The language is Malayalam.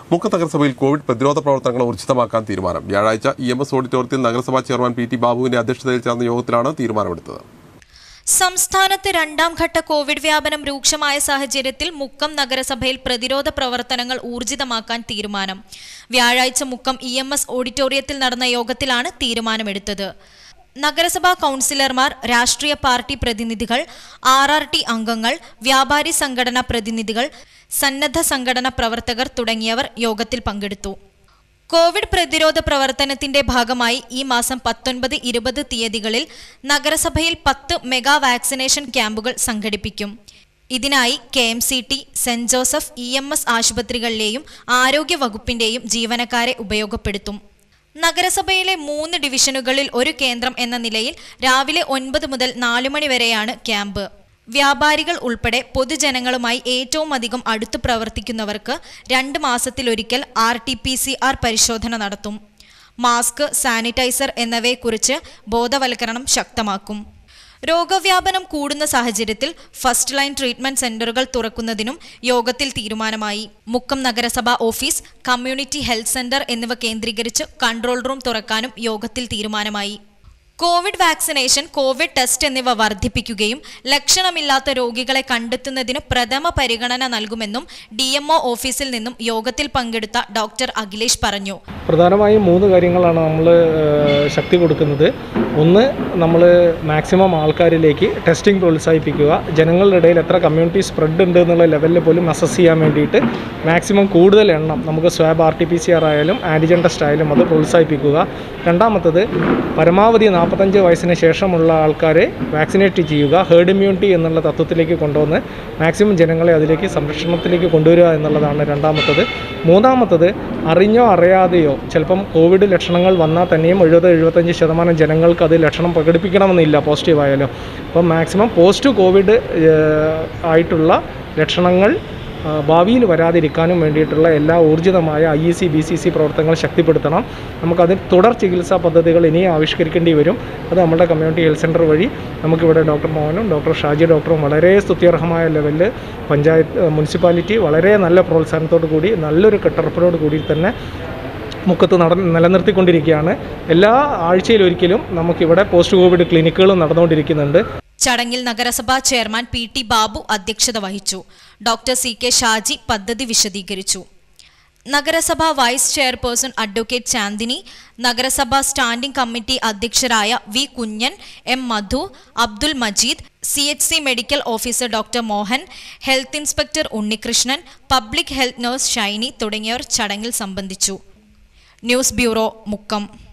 മുക്ക നഗരസഭയിൽ കോവിഡ് പ്രതിരോധ പ്രവർത്തനങ്ങൾ ഊർജിതമാക്കാൻ തീരുമാനം വ്യാഴാഴ്ച ഇ എം എസ് ഓഡിറ്റോറിയത്തിൽ നഗരസഭാ ചെയർമാൻ പി ടി ബാബുവിന്റെ അധ്യക്ഷതയിൽ ചേർന്ന യോഗത്തിലാണ് തീരുമാനമെടുത്തത് സംസ്ഥാനത്ത് രണ്ടാം ഘട്ട കോവിഡ് വ്യാപനം രൂക്ഷമായ സാഹചര്യത്തിൽ മുക്കം നഗരസഭയിൽ പ്രതിരോധ പ്രവർത്തനങ്ങൾ ഊർജിതമാക്കാൻ തീരുമാനം വ്യാഴാഴ്ച മുക്കം ഇ എം എസ് ഓഡിറ്റോറിയത്തിൽ നടന്ന യോഗത്തിലാണ് തീരുമാനമെടുത്തത് നഗരസഭാ കൗൺസിലർമാർ രാഷ്ട്രീയ പാർട്ടി പ്രതിനിധികൾ ആർ ആർ ടി അംഗങ്ങൾ വ്യാപാരി സംഘടനാ പ്രതിനിധികൾ സന്നദ്ധ സംഘടനാ പ്രവർത്തകർ തുടങ്ങിയവർ യോഗത്തിൽ പങ്കെടുത്തു കോവിഡ് പ്രതിരോധ പ്രവർത്തനത്തിന്റെ ഭാഗമായി ഈ മാസം പത്തൊൻപത് ഇരുപത് തീയതികളിൽ നഗരസഭയിൽ പത്ത് മെഗാ വാക്സിനേഷൻ ക്യാമ്പുകൾ സംഘടിപ്പിക്കും ഇതിനായി K M C T saint Joseph E M S ആശുപത്രികളിലെയും ആരോഗ്യ വകുപ്പിന്റെയും ജീവനക്കാരെ ഉപയോഗപ്പെടുത്തും നഗരസഭയിലെ മൂന്ന് ഡിവിഷനുകളിൽ ഒരു കേന്ദ്രം എന്ന നിലയിൽ രാവിലെ ഒൻപത് മുതൽ നാല് മണി വരെയാണ് ക്യാമ്പ് വ്യാപാരികൾ ഉൾപ്പെടെ പൊതുജനങ്ങളുമായി ഏറ്റവും അധികം അടുത്തു പ്രവർത്തിക്കുന്നവർക്ക് രണ്ട് മാസത്തിലൊരിക്കൽ R T P C R പരിശോധന നടത്തും മാസ്ക് സാനിറ്റൈസർ എന്നിവയെക്കുറിച്ച് ബോധവൽക്കരണം ശക്തമാക്കും രോഗവ്യാപനം കൂടുന്ന സാഹചര്യത്തിൽ ഫസ്റ്റ് ലൈൻ ട്രീറ്റ്മെന്റ് സെന്ററുകൾ തുറക്കുന്നതിനും യോഗത്തിൽ തീരുമാനമായി മുക്കം നഗരസഭ ഓഫീസ് കമ്മ്യൂണിറ്റി ഹെൽത്ത് സെന്റർ എന്നിവ കേന്ദ്രീകരിച്ച് കൺട്രോൾ റൂം തുറക്കാനും യോഗത്തിൽ തീരുമാനമായി കോവിഡ് വാക്സിനേഷൻ കോവിഡ് ടെസ്റ്റ് എന്നിവ വർദ്ധിപ്പിക്കുകയും ലക്ഷണമില്ലാത്ത രോഗികളെ കണ്ടെത്തുന്നതിന് പ്രഥമ പരിഗണന നൽകുമെന്നും ഡി ഓഫീസിൽ നിന്നും യോഗത്തിൽ പങ്കെടുത്ത ഡോക്ടർ അഖിലേഷ് പറഞ്ഞു പ്രധാനമായും മൂന്ന് കാര്യങ്ങളാണ് നമ്മൾ ശക്തി കൊടുക്കുന്നത് ഒന്ന് നമ്മൾ മാക്സിമം ആൾക്കാരിലേക്ക് ടെസ്റ്റിംഗ് പ്രോത്സാഹിപ്പിക്കുക ജനങ്ങളുടെ ഇടയിൽ എത്ര കമ്മ്യൂണിറ്റി സ്പ്രെഡ് ഉണ്ട് എന്നുള്ള ലെവലിൽ പോലും അസസ് ചെയ്യാൻ വേണ്ടിയിട്ട് മാക്സിമം കൂടുതൽ എണ്ണം നമുക്ക് swab R T P C R ആയാലും ആൻറ്റിജൻ ടെസ്റ്റ് ആയാലും അത് പ്രോത്സാഹിപ്പിക്കുക രണ്ടാമത്തത് പരമാവധി നാൽപ്പത്തഞ്ച് വയസ്സിന് ശേഷമുള്ള ആൾക്കാരെ വാക്സിനേറ്റ് ചെയ്യുക ഹേർഡ് ഇമ്മ്യൂണിറ്റി എന്നുള്ള തത്വത്തിലേക്ക് കൊണ്ടുവന്ന് മാക്സിമം ജനങ്ങളെ അതിലേക്ക് സംരക്ഷണത്തിലേക്ക് കൊണ്ടുവരിക എന്നുള്ളതാണ് രണ്ടാമത്തത് മൂന്നാമത്തത് അറിഞ്ഞോ അറിയാതെയോ ചിലപ്പം കോവിഡ് ലക്ഷണങ്ങൾ വന്നാൽ തന്നെയും എഴുപത് എഴുപത്തഞ്ച് ശതമാനം ജനങ്ങൾക്ക് അത് ലക്ഷണം പ്രകടിപ്പിക്കണമെന്നില്ല പോസിറ്റീവ് ആയാലും അപ്പം മാക്സിമം പോസ്റ്റ് കോവിഡ് ആയിട്ടുള്ള ലക്ഷണങ്ങൾ ആ, ഭാവിയിൽ വരാതിരിക്കാനും വേണ്ടിയിട്ടുള്ള എല്ലാ ഊർജിതമായ I E C B C C പ്രവർത്തനങ്ങൾ ശക്തിപ്പെടുത്തണം നമുക്കതിന് തുടർ ചികിത്സാ പദ്ധതികൾ ഇനിയും ആവിഷ്കരിക്കേണ്ടി വരും അത് നമ്മുടെ കമ്മ്യൂണിറ്റി ഹെൽത്ത് സെൻറ്റർ വഴി നമുക്കിവിടെ ഡോക്ടർ മോഹനും ഡോക്ടർ ഷാജി ഡോക്ടറും വളരെ സ്തുത്യർഹമായ ലെവലിൽ പഞ്ചായത്ത് മുനിസിപ്പാലിറ്റി വളരെ നല്ല പ്രോത്സാഹനത്തോടു കൂടി നല്ലൊരു കെട്ടുറപ്പിനോട് കൂടി തന്നെ മുക്കത്ത് നട നിലനിർത്തിക്കൊണ്ടിരിക്കുകയാണ് എല്ലാ ആഴ്ചയിലൊരിക്കലും നമുക്കിവിടെ പോസ്റ്റ് കോവിഡ് ക്ലിനിക്കുകളും നടന്നുകൊണ്ടിരിക്കുന്നുണ്ട് ചടങ്ങിൽ നഗരസഭാ ചെയർമാൻ പി ടി ബാബു അധ്യക്ഷത വഹിച്ചു ഡോക്ടർ സി കെ ഷാജി പദ്ധതി വിശദീകരിച്ചു നഗരസഭ വൈസ് ചെയർപേഴ്സൺ അഡ്വക്കേറ്റ് ചാന്ദിനി നഗരസഭ സ്റ്റാൻഡിംഗ് കമ്മിറ്റി അധ്യക്ഷരായ V Kunjan M Madhu Abdul Majeed C H C medical officer doctor Mohan health inspector Unnikrishnan public health nurse Shiny തുടങ്ങിയവർ ചടങ്ങിൽ സംബന്ധിച്ചു ന്യൂസ് ബ്യൂറോ മുക്കം